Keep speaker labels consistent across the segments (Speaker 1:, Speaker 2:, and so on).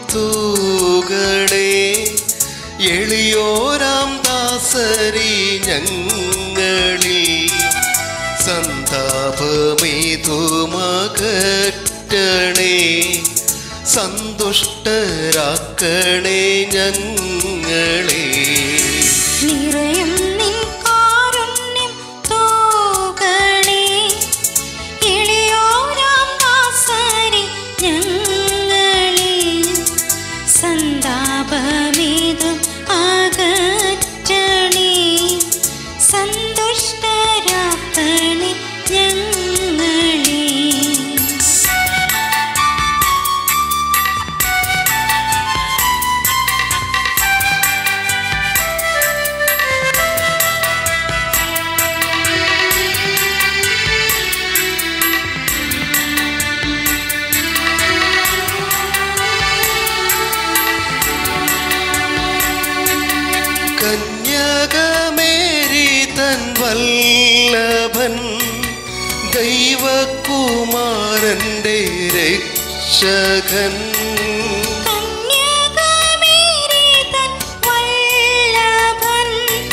Speaker 1: തൂകണേ എളിയോരാം ദാസരി ഞങ്ങളിൽ സന്താപമേതുമകറ്റണേ സന്തുഷ്ടരാക്കണേ ഞങ്ങളെ
Speaker 2: നിറയും നിൻ കാരുണ്യം തൂകണേ എളിയോരാം ദാസരെ ഞങ്ങളിൽ സന്താപമേതും അകറ്റണേ സന്തുഷ്ടരാക്കണേ ഞങ്ങളെ
Speaker 1: കന്യകമേരി തൻ വല്ലഭൻ ദൈവകുമാരന്റെ രക്ഷകൻ
Speaker 2: കന്യകമേരി തൻ വല്ലഭൻ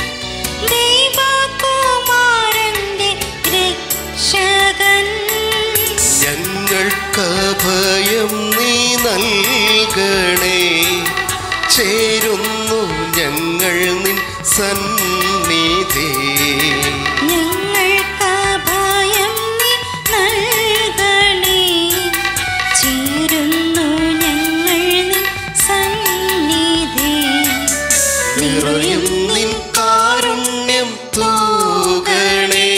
Speaker 2: ദൈവകുമാരന്റെ രക്ഷകൻ
Speaker 1: ഞങ്ങൾക്ക് ഭയം നീ നൽകണേ ചേരുന്നു ഞങ്ങൾ നിൻ സന്നിധി
Speaker 2: ഞങ്ങൾക്ക് ഭയം നീ നൽകണേ ചേരുന്നു ഞങ്ങൾ നിൻ സന്നിധി
Speaker 1: നിറയും നിൻ കാരുണ്യം തൂകണേ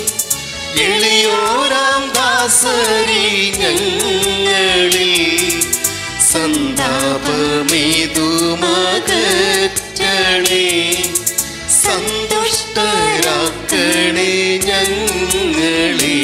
Speaker 1: എളിയോരാം ദാസരി ഞങ്ങളിൽ സന്താപമേതുമകറ്റണേ സന്തുഷ്ടരാക്കണേ ഞങ്ങളെ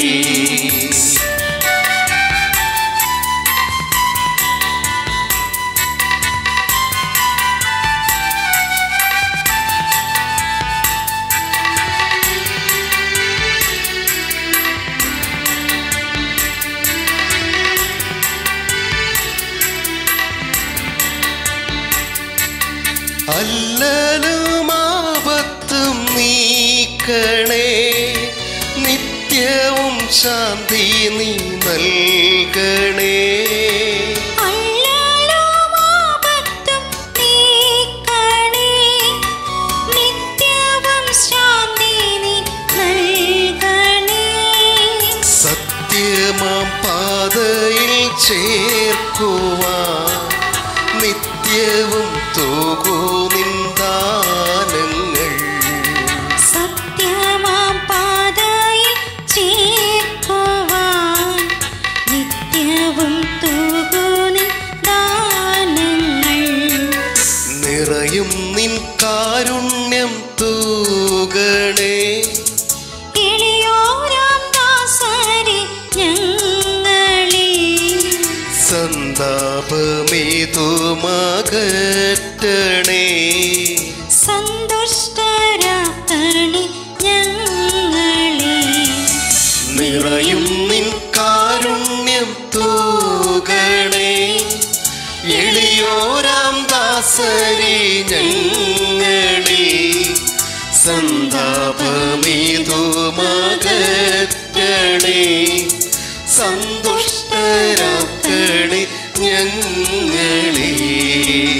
Speaker 1: അല്ലലുമാപത്തും നീക്കണേ നിത്യവും ശാന്തി നീ നൽകണേ
Speaker 2: അല്ലലുമാപത്തും നീക്കണേ നിത്യവും ശാന്തി നീ നൽകണേ
Speaker 1: സത്യമാം പാതയിൽ ചേർക്കുവാൻ നിത്യവും തൂകൂ നിന്ദാനങ്ങൾ
Speaker 2: സത്യമാം പാതയിൽ ചേർക്കുവാൻ നിത്യവും തൂകുനിൻ ദാനങ്ങൾ
Speaker 1: നിറയും നിൻ കാരുണ്യം തൂകണേ
Speaker 2: എളിയോരാം ദാസരെ ഞങ്ങളിൽ
Speaker 1: സന്താപമേതുമകറ്റണേ
Speaker 2: സന്തുഷ്ടരാക്കണേ ഞങ്ങളെ
Speaker 1: നിറയും നിൻ കാരുണ്യം തൂകണേ എളിയോരാം ദാസരി ഞങ്ങളിൽ സന്താപമേതുമകറ്റണേ സന്തുഷ്ടരാക്കണേ ഞങ്ങളേ